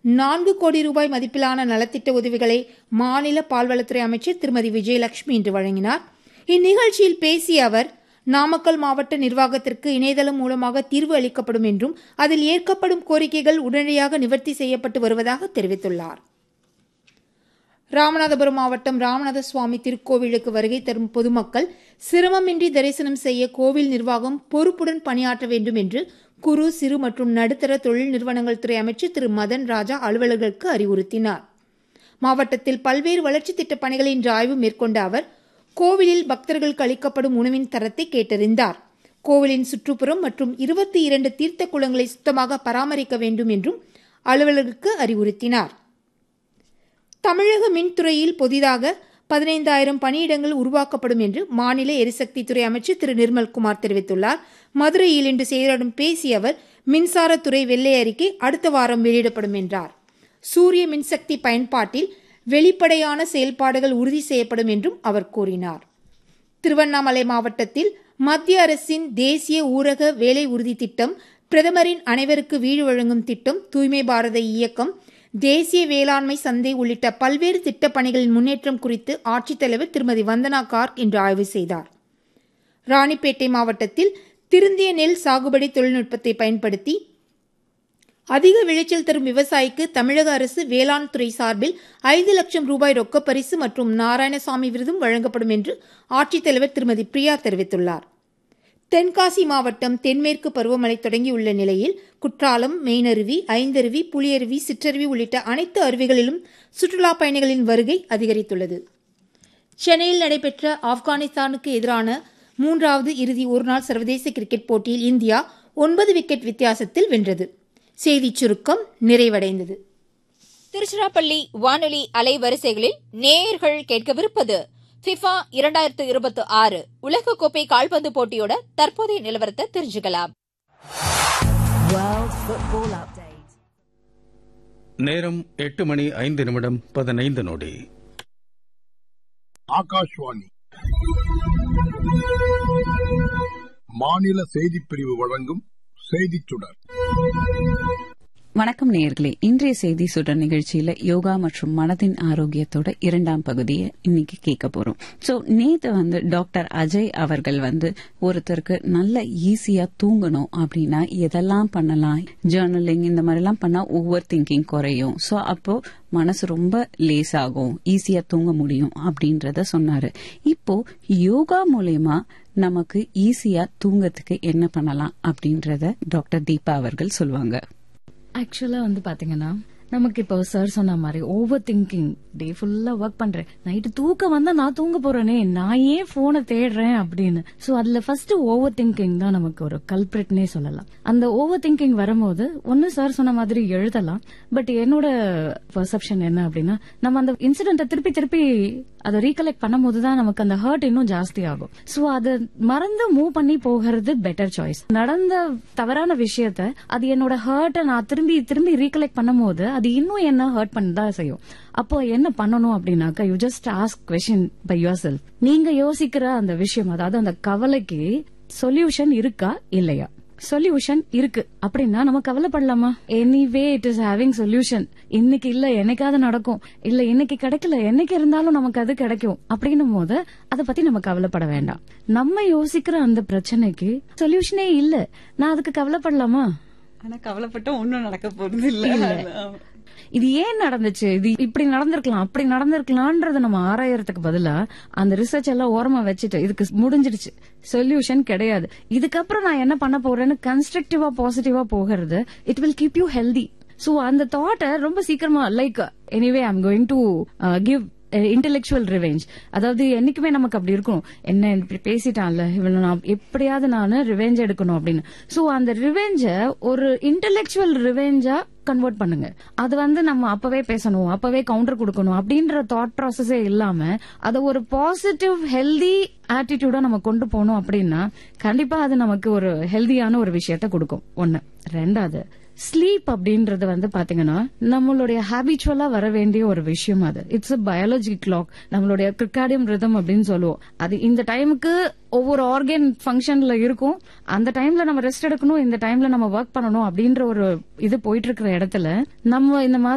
நான்கு கோடி ரூபாய் மதிப்பிலான நலத்திட்ட உதவிகளை மாநில பால்வளத்துறை அமைச்சர் திருமதி விஜயலட்சுமி இன்று வழங்கினார் இந்நிகழ்ச்சியில் பேசிய அவர் நாமக்கல் மாவட்ட நிர்வாகத்திற்கு இணையதளம் மூலமாக தீர்வு அளிக்கப்படும் என்றும் அதில் ஏற்கப்படும் கோரிக்கைகள் உடனடியாக நிவர்த்தி செய்யப்பட்டு வருவதாக தெரிவித்துள்ளார் ராமநாதபுரம் மாவட்டம் ராமநாத சுவாமி திருக்கோவிலுக்கு வருகை தரும் பொதுமக்கள் சிரமமின்றி தரிசனம் செய்ய கோவில் நிர்வாகம் பொறுப்புடன் பணியாற்ற வேண்டும் என்று குறு சிறு மற்றும் நடுத்தர தொழில் நிறுவனங்கள் துறை அமைச்சர் திரு மதன் ராஜா அலுவலர்களுக்கு அறிவுறுத்தினார் மாவட்டத்தில் பல்வேறு வளர்ச்சித் திட்டப் பணிகளை இன்று ஆய்வு மேற்கொண்ட அவர் கோவிலில் பக்தர்களுக்கு அளிக்கப்படும் உணவின் தரத்தை கேட்டறிந்தார் கோவிலின் சுற்றுப்புறம் மற்றும் இருபத்தி இரண்டு தீர்த்த குளங்களை சுத்தமாக பராமரிக்க வேண்டும் என்றும் அலுவலர்களுக்கு அறிவுறுத்தினார் தமிழக மின்துறையில் புதிதாக பதினைந்தாயிரம் பணியிடங்கள் உருவாக்கப்படும் என்று மாநில எரிசக்தித்துறை அமைச்சர் திரு நிர்மல்குமார் தெரிவித்துள்ளார் மதுரையில் இன்று செய்தியாளர்களிடம் பேசிய அவர் மின்சாரத்துறை வெள்ளை அறிக்கை அடுத்த வாரம் வெளியிடப்படும் என்றார் சூரிய மின்சக்தி பயன்பாட்டில் வெளிப்படையான செயல்பாடுகள் உறுதி செய்யப்படும் என்றும் அவர் கூறினார் திருவண்ணாமலை மாவட்டத்தில் மத்திய அரசின் தேசிய ஊரக வேலை உறுதி திட்டம் பிரதமரின் அனைவருக்கு வீடு வழங்கும் திட்டம் தூய்மை பாரத இயக்கம் தேசிய வேளாண்மை சந்தை உள்ளிட்ட பல்வேறு திட்டப் பணிகளின் முன்னேற்றம் குறித்து ஆட்சித்தலைவர் திருமதி வந்தனா கார்க் இன்று ஆய்வு செய்தார் ராணிப்பேட்டை மாவட்டத்தில் திருந்திய நெல் சாகுபடி தொழில்நுட்பத்தை பயன்படுத்தி அதிக விளைச்சல் தரும் விவசாயிக்கு தமிழக அரசு வேளாண் துறை சார்பில் ஐந்து லட்சம் ரூபாய் ரொக்க பரிசு மற்றும் நாராயணசாமி விருதும் வழங்கப்படும் என்று ஆட்சித்தலைவர் திருமதி பிரியா தெரிவித்துள்ளார் தென்காசி மாவட்டம் தென்மேற்கு பருவமழை தொடங்கியுள்ள நிலையில் குற்றாலம் மெயினருவி ஐந்தருவி புலியருவி சிற்றருவி உள்ளிட்ட அனைத்து அருவிகளிலும் சுற்றுலா பயணிகளின் வருகை அதிகரித்துள்ளது சென்னையில் நடைபெற்ற ஆப்கானிஸ்தானுக்கு எதிரான மூன்றாவது இறுதி ஒருநாள் சர்வதேச கிரிக்கெட் போட்டியில் இந்தியா ஒன்பது விக்கெட் வித்தியாசத்தில் வென்றது செய்திச் சுருக்கம் நிறைவடைந்தது திருச்சிராப்பள்ளி வானொலி அலைவரிசைகளில் நேயர்கள் கேட்கவிருப்பது ஃபிஃபா இரண்டாயிரத்து இருபத்தி ஆறு உலகக்கோப்பை கால்பந்து போட்டியோட தற்போதைய நிலவரத்தை தெரிஞ்சுக்கலாம் World Football Update. நேரம் எட்டு மணி ஐந்து நிமிடம் பதினைந்து நொடி ஆகாஷ்வாணி மாநில செய்திப் பிரிவு வழங்கும் செய்திச் சுடர் வணக்கம் நேயர்களே இன்றைய செய்தி சுடர் நிகழ்ச்சியில யோகா மற்றும் மனதின் ஆரோக்கியத்தோட இரண்டாம் பகுதியை இன்னைக்கு கேட்க போறோம் சோ நேத்து வந்து டாக்டர் அஜய் அவர்கள் வந்து ஒருத்தருக்கு நல்ல ஈஸியா தூங்கணும் அப்படின்னா எதெல்லாம் பண்ணலாம் ஜேர்னலிங் இந்த மாதிரி எல்லாம் பண்ணா ஓவர் திங்கிங் குறையும் சோ அப்போ மனசு ரொம்ப லேஸ் ஆகும் ஈஸியா தூங்க முடியும் அப்படின்றத சொன்னாரு இப்போ யோகா மூலயமா நமக்கு ஈஸியா தூங்கத்துக்கு என்ன பண்ணலாம் அப்படின்றத டாக்டர் தீபா அவர்கள் சொல்லுவாங்க ஆக்சுவலா வந்து பாத்தீங்கன்னா நமக்கு இப்போ சார் சொன்ன மாதிரி ஓவர் திங்கிங் டே ஃபுல்லா ஒர்க் பண்றேன் நைட்டு தூக்கம் வந்தா நான் தூங்க போறேனே நான் ஏன் போனை தேடுறேன் அப்படின்னு சோ அதுல ஃபர்ஸ்ட் ஓவர் திங்கிங் தான் நமக்கு ஒரு கல்பிரிட்னே சொல்லலாம் அந்த ஓவர் திங்கிங் வரும்போது ஒன்னு சார் சொன்ன மாதிரி எழுதலாம் பட் என்னோட பர்செப்ஷன் என்ன அப்படின்னா நம்ம அந்த இன்சிடென்ட்டை திருப்பி திருப்பி அதை ரீகலெக்ட் பண்ணும்போது தான் நமக்கு அந்த ஹர்ட் இன்னும் ஜாஸ்தி ஆகும் சோ அதை மறந்து மூவ் பண்ணி போகிறது பெட்டர் சாய்ஸ் நடந்த தவறான விஷயத்த அது என்னோட ஹர்ட்டை நான் திரும்பி திரும்பி ரீகலெக்ட் பண்ணும்போது அது இன்னும் என்ன ஹர்ட் பண்ணதான் செய்யும் அப்போ என்ன பண்ணணும் அப்படின்னாக்கா you just ask question by yourself நீங்க யோசிக்கிற அந்த விஷயம் அதாவது அந்த கவலைக்கு சொல்யூஷன் இருக்கா இல்லையா சொல்யூஷன் இருக்கு அப்படின்னா நம்ம கவலைப்படலாமா anyway it is having solution இன்னைக்கு இல்ல என்னைக்காவது நடக்கும் இல்ல இன்னைக்கு கிடைக்கல என்னைக்கு இருந்தாலும் நமக்கு அது கிடைக்கும் அப்படின்னும் போது அதை பத்தி நம்ம கவலைப்பட வேண்டாம் நம்ம யோசிக்கிற அந்த பிரச்சனைக்கு சொல்யூஷனே இல்ல நான் அதுக்கு கவலைப்படலாமா ஆனா கவலைப்பட்ட ஒன்னும் நடக்க போறது இல்ல இது ஏன் நடந்துச்சு இது இப்படி நடந்திருக்கலாம் அப்படி நடந்திருக்கலாம்ன்றத நம்ம ஆராயறதுக்கு பதிலா அந்த ரிசர்ச் எல்லாம் ஓரமா வச்சுட்டு இதுக்கு முடிஞ்சிடுச்சு சொல்யூஷன் கிடையாது இதுக்கப்புறம் நான் என்ன பண்ண போறேன்னு கன்ஸ்ட்ரக்டிவா பாசிட்டிவா போகிறது it will keep you healthy so அந்த தாட்டை ரொம்ப சீக்கிரமா like anyway I'm going to give intellectual revenge அதாவது என்னைக்குமே நமக்கு அப்படி இருக்கும் என்ன இப்படி பேசிட்டான்ல இவனை நான் எப்படியாவது நான் ரிவெஞ்ச் எடுக்கணும் அப்படின்னு சோ அந்த ரிவெஞ்ச ஒரு இன்டெலெக்சுவல் ரிவெஞ்சா கன்வெர்ட் பண்ணுங்க அது வந்து நம்ம அப்பவே பேசணும் அப்பவே கவுண்டர் கொடுக்கணும் அப்படின்ற தாட் ப்ராசஸே இல்லாம அதை ஒரு பாசிட்டிவ் ஹெல்தி ஆட்டிடியூடா நம்ம கொண்டு போனோம் அப்படின்னா கண்டிப்பா அது நமக்கு ஒரு ஹெல்தியான ஒரு விஷயத்த கொடுக்கும் ஒண்ணு ரெண்டாவது ஸ்லீப் அப்படின்றது வந்து பாத்தீங்கன்னா நம்மளுடைய ஹேபிச்சுவலா வர வேண்டிய ஒரு விஷயம் அது இட்ஸ் அ பயாலஜி கிளாக் நம்மளுடைய கிரிக்காடியம் ரிதம் அப்படின்னு சொல்லுவோம் அது இந்த டைமுக்கு ஒவ்வொரு ஆர்கன் ஃபங்க்ஷன்ல இருக்கும் அந்த டைம்ல நம்ம ரெஸ்ட் எடுக்கணும் இந்த டைம்ல நம்ம ஒர்க் பண்ணணும் அப்படின்ற ஒரு இது போயிட்டு இருக்கிற இடத்துல நம்ம இந்த மாதிரி